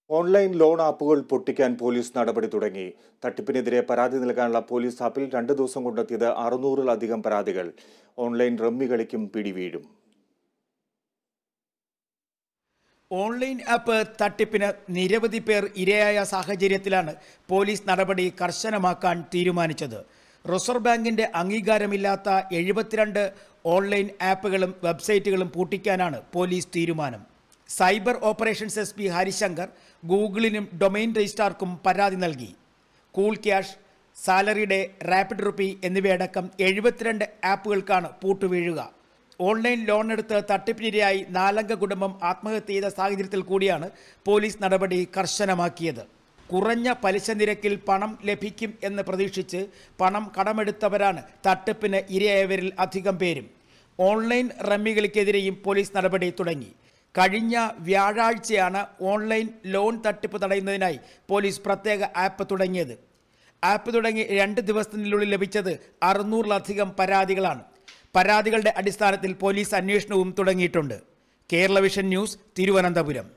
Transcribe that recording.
online loan ആപ്പുകൾ പൊട്ടിക്കാൻ police നടപടി തുടങ്ങി തട്ടിപ്പിനെതിരെ പരാതി നൽകാനുള്ള പോലീസ് ആപ്പിൽ രണ്ട് ദിവസം കൊണ്ടെത്തിയത് അറുന്നൂറിലധികം പരാതികൾ ഓൺലൈൻ റമ്മി കളിക്കും പിടിവീഴും ഓൺലൈൻ ആപ്പ് തട്ടിപ്പിന് നിരവധി പേർ ഇരയായ സാഹചര്യത്തിലാണ് പോലീസ് നടപടി കർശനമാക്കാൻ തീരുമാനിച്ചത് റിസർവ് ബാങ്കിന്റെ അംഗീകാരമില്ലാത്ത എഴുപത്തിരണ്ട് ഓൺലൈൻ ആപ്പുകളും വെബ്സൈറ്റുകളും പൂട്ടിക്കാനാണ് പോലീസ് തീരുമാനം cyber operations S P Harishankar ഗൂഗിളിനും ഡൊമൈൻ രജിസ്ട്രാർക്കും പരാതി നൽകി cool cash salary day rapid rupee എന്നിവയടക്കം എഴുപത്തിരണ്ട് ആപ്പുകൾക്കാണ് പൂട്ടുവീഴുക ഓൺലൈൻ ലോൺ എടുത്ത് തട്ടിപ്പിനിരയായി നാലംഗ കുടുംബം ആത്മഹത്യ ചെയ്ത സാഹചര്യത്തിൽ കൂടിയാണ് പോലീസ് നടപടി കർശനമാക്കിയത് കുറഞ്ഞ പലിശ നിരക്കിൽ പണം ലഭിക്കും എന്ന് പ്രതീക്ഷിച്ച് പണം കടമെടുത്തവരാണ് തട്ടിപ്പിന് ഇരയായവരിൽ അധികം പേരും ഓൺലൈൻ റമ്മികൾക്കെതിരെയും പോലീസ് നടപടി തുടങ്ങി കഴിഞ്ഞ വ്യാഴാഴ്ചയാണ് ഓൺലൈൻ ലോൺ തട്ടിപ്പ് തടയുന്നതിനായി പോലീസ് പ്രത്യേക ആപ്പ് തുടങ്ങിയത് ആപ്പ് തുടങ്ങി രണ്ട് ദിവസത്തിനുള്ളിൽ ലഭിച്ചത് അറുന്നൂറിലധികം പരാതികളാണ് പരാതികളുടെ അടിസ്ഥാനത്തിൽ പോലീസ് അന്വേഷണവും തുടങ്ങിയിട്ടുണ്ട് കേരള വിഷൻ ന്യൂസ് തിരുവനന്തപുരം